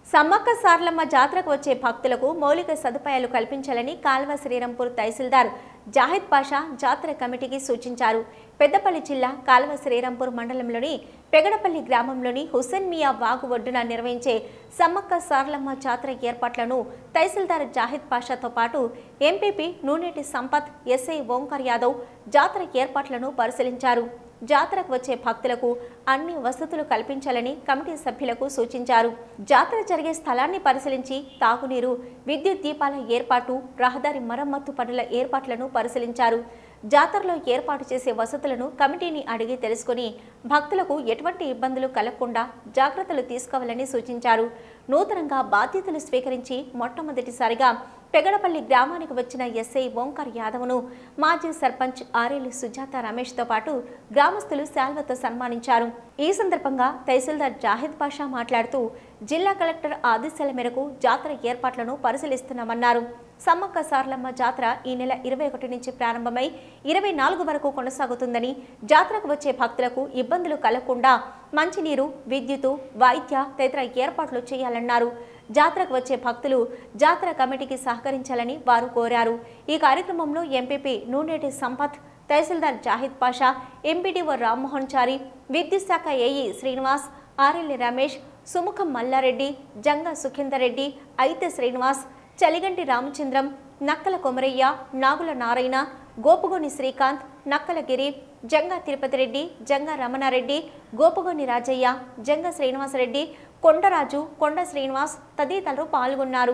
సమ్మక్క సార్లమ్మ జాతరకు వచ్చే భక్తులకు మౌలిక సదుపాయాలు కల్పించాలని కాల్వ శ్రీరంపూర్ తహసీల్దార్ జాహిద్ పాషా జాతర కమిటీకి సూచించారు పెద్దపల్లి జిల్లా కాల్వ శ్రీరంపూర్ మండలంలోని పెగడపల్లి గ్రామంలోని హుస్సేన్ మియా వాగు ఒడ్డున నిర్వహించే సమ్మక్క సార్లమ్మ జాతర ఏర్పాట్లను తహసీల్దార్ జాహిద్ పాషాతో పాటు ఎంపీపీ నూనెటి సంపత్ ఎస్ఐ ఓంకార్ యాదవ్ జాతర ఏర్పాట్లను పరిశీలించారు జాతరకు వచ్చే భక్తులకు అన్ని వసతులు కల్పించాలని కమిటీ సభ్యులకు సూచించారు జాతర జరిగే స్థలాన్ని పరిశీలించి తాగునీరు విద్యుత్ దీపాల ఏర్పాటు రహదారి మరమ్మత్తు పనుల ఏర్పాట్లను పరిశీలించారు జాతరలో ఏర్పాటు చేసే వసతులను కమిటీని అడిగి తెలుసుకుని భక్తులకు ఎటువంటి ఇబ్బందులు కలగకుండా జాగ్రత్తలు తీసుకోవాలని సూచించారు నూతనంగా బాధ్యతలు స్వీకరించి మొట్టమొదటిసారిగా పెగడపల్లి గ్రామానికి వచ్చిన ఎస్ఐ ఓంకార్ యాదవ్ను మాజీ సర్పంచ్ ఆరేలి సుజాత రమేష్తో పాటు గ్రామస్తులు శాల్వతో సన్మానించారు ఈ సందర్భంగా తహసీల్దార్ జాహిద్ పాషా మాట్లాడుతూ జిల్లా కలెక్టర్ ఆదేశాల మేరకు జాతర ఏర్పాట్లను పరిశీలిస్తున్నామన్నారు సమ్మక్క సార్లమ్మ జాతర ఈ నెల ఇరవై ఒకటి నుంచి ప్రారంభమై ఇరవై నాలుగు వరకు కొనసాగుతుందని జాతరకు వచ్చే భక్తులకు ఇబ్బందులు కలగకుండా మంచినీరు విద్యుత్తు వైద్య తదితర ఏర్పాట్లు చేయాలన్నారు జాతరకు వచ్చే భక్తులు జాతర కమిటీకి సహకరించాలని వారు కోరారు ఈ కార్యక్రమంలో ఎంపీపీ నూనెటి సంపత్ తహసీల్దార్ జాహిద్ పాషా ఎంపీడీఓ రామ్మోహన్ చారి విద్యుత్ శాఖ ఏఈ శ్రీనివాస్ ఆర్ఎల్లి రమేష్ సుముఖం మల్లారెడ్డి జంగా సుఖేందర్ రెడ్డి ఐతే శ్రీనివాస్ చలిగంటి రామచంద్రం నక్కల కొమరయ్య నాగుల నారాయణ గోపుగోని శ్రీకాంత్ నక్కల గిరి జంగా తిరుపతి రెడ్డి జంగా రమణారెడ్డి గోపుగోని రాజయ్య జంగా శ్రీనివాసరెడ్డి కొండరాజు కొండ శ్రీనివాస్ తదితరులు పాల్గొన్నారు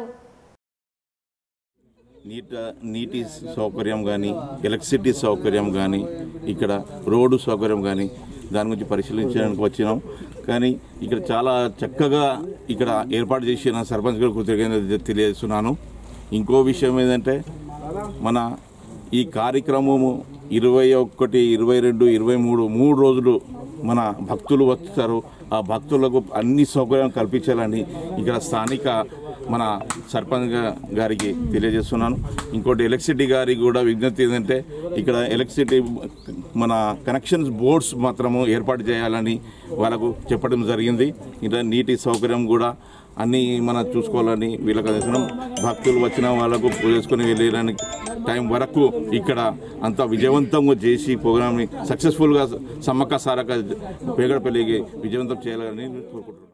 నీట నీటి సౌకర్యం కానీ ఎలక్ట్రిసిటీ సౌకర్యం కానీ ఇక్కడ రోడ్డు సౌకర్యం కానీ దాని గురించి పరిశీలించడానికి వచ్చినాం కానీ ఇక్కడ చాలా చక్కగా ఇక్కడ ఏర్పాటు చేసిన సర్పంచ్ గారు కృతజ్ఞత తెలియజేస్తున్నాను ఇంకో విషయం ఏంటంటే మన ఈ కార్యక్రమము ఇరవై ఒకటి ఇరవై రెండు ఇరవై మూడు మూడు రోజులు మన భక్తులు వస్తారు ఆ భక్తులకు అన్ని సౌకర్యం కల్పించాలని ఇక్కడ స్థానిక మన సర్పంచ్ గా- గారికి తెలియజేస్తున్నాను ఇంకోటి ఎలక్ట్రిసిటీ గారికి కూడా విజ్ఞప్తి ఏంటంటే ఇక్కడ ఎలక్ట్రిసిటీ మన కనెక్షన్స్ బోర్డ్స్ మాత్రము ఏర్పాటు చేయాలని వాళ్ళకు చెప్పడం జరిగింది ఇంకా నీటి సౌకర్యం కూడా అన్నీ మనం చూసుకోవాలని వీళ్ళకి అందిస్తున్నాం భక్తులు వచ్చిన వాళ్ళకు పూజ చేసుకుని వెళ్ళడానికి టైం వరకు ఇక్కడ అంత విజయవంతంగా చేసి ప్రోగ్రామ్ని సక్సెస్ఫుల్గా సమ్మక్క సారక పేగడపల్లికి విజయవంతం చేయాలని కోరుకుంటున్నాను